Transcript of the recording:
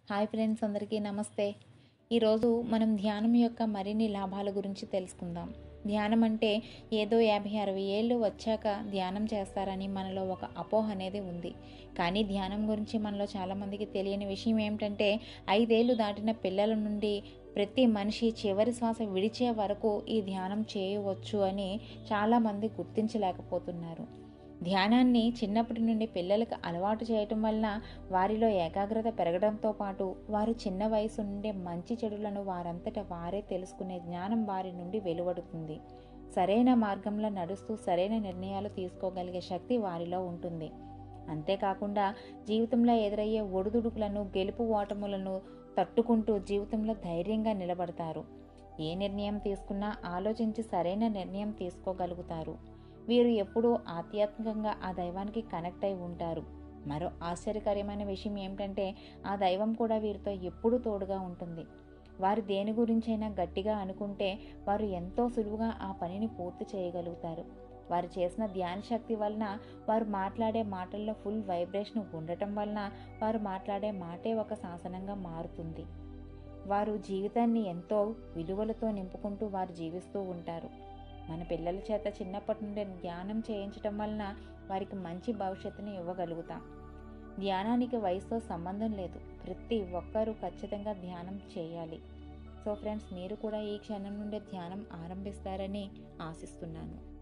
hi friends అందరికీ నమస్తే ఈరోజు మనం ధ్యానం యొక్క మరిన్ని లాభాల గురించి తెలుసుకుందాం ధ్యానం అంటే ఏదో యాభై అరవై ఏళ్ళు వచ్చాక ధ్యానం చేస్తారని మనలో ఒక అపోహ అనేది ఉంది కానీ ధ్యానం గురించి మనలో చాలామందికి తెలియని విషయం ఏమిటంటే ఐదేళ్లు దాటిన పిల్లల నుండి ప్రతి మనిషి చివరి శ్వాస విడిచే వరకు ఈ ధ్యానం చేయవచ్చు అని చాలామంది గుర్తించలేకపోతున్నారు ధ్యానాన్ని చిన్నప్పటి నుండి పిల్లలకు అలవాటు చేయటం వలన వారిలో ఏకాగ్రత పెరగడంతో పాటు వారు చిన్న వయసు నుండే మంచి చెడులను వారంతట వారే తెలుసుకునే జ్ఞానం వారి నుండి వెలువడుతుంది సరైన మార్గంలో నడుస్తూ సరైన నిర్ణయాలు తీసుకోగలిగే శక్తి వారిలో ఉంటుంది అంతేకాకుండా జీవితంలో ఎదురయ్యే ఒడిదుడుకులను గెలుపు ఓటములను తట్టుకుంటూ జీవితంలో ధైర్యంగా నిలబడతారు ఏ నిర్ణయం తీసుకున్నా ఆలోచించి సరైన నిర్ణయం తీసుకోగలుగుతారు వీరు ఎప్పుడూ ఆధ్యాత్మికంగా ఆ దైవానికి కనెక్ట్ అయి ఉంటారు మరో ఆశ్చర్యకరమైన విషయం ఏమిటంటే ఆ దైవం కూడా వీరితో ఎప్పుడూ తోడుగా ఉంటుంది వారు దేని గురించైనా గట్టిగా అనుకుంటే వారు ఎంతో సులువుగా ఆ పనిని పూర్తి చేయగలుగుతారు వారు చేసిన ధ్యాన శక్తి వలన వారు మాట్లాడే మాటల్లో ఫుల్ వైబ్రేషన్ ఉండటం వలన వారు మాట్లాడే మాటే ఒక శాసనంగా మారుతుంది వారు జీవితాన్ని ఎంతో విలువలతో నింపుకుంటూ వారు జీవిస్తూ ఉంటారు మన పిల్లల చేత చిన్నప్పటి నుండి ధ్యానం చేయించటం వలన వారికి మంచి భవిష్యత్తుని ఇవ్వగలుగుతాం ధ్యానానికి వయసుతో సంబంధం లేదు ప్రతి ఒక్కరూ ఖచ్చితంగా ధ్యానం చేయాలి సో ఫ్రెండ్స్ మీరు కూడా ఈ క్షణం నుండే ధ్యానం ఆరంభిస్తారని ఆశిస్తున్నాను